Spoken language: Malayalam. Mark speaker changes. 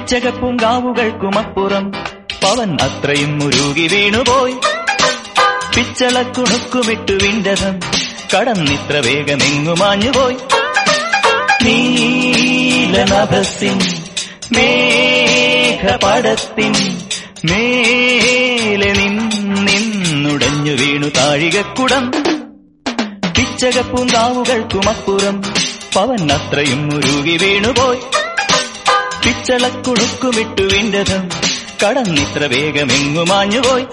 Speaker 1: പിച്ചകപ്പൂങ്കാവുകൾക്കുമപ്പുറം പവൻ അത്രയും മുരുകി വീണുപോയി പിച്ചളക്കുണുക്കുമിട്ടു വിണ്ടതം കടന്നിത്ര വേഗമെങ്ങുമാഞ്ഞുപോയി നീലനഭസിൻ മേഘപടത്തിൻ മേലെ നിന്നുടഞ്ഞു വീണു താഴികക്കുടം പിച്ചകപ്പൂങ്കാവുകൾക്കുമപ്പുറം പവൻ അത്രയും മുരുകി വീണുപോയി പിച്ചളക്കുണുക്കുമിട്ടു വിണ്ടതം കടന്നിത്ര വേഗമെങ്ങുമാഞ്ഞുപോയി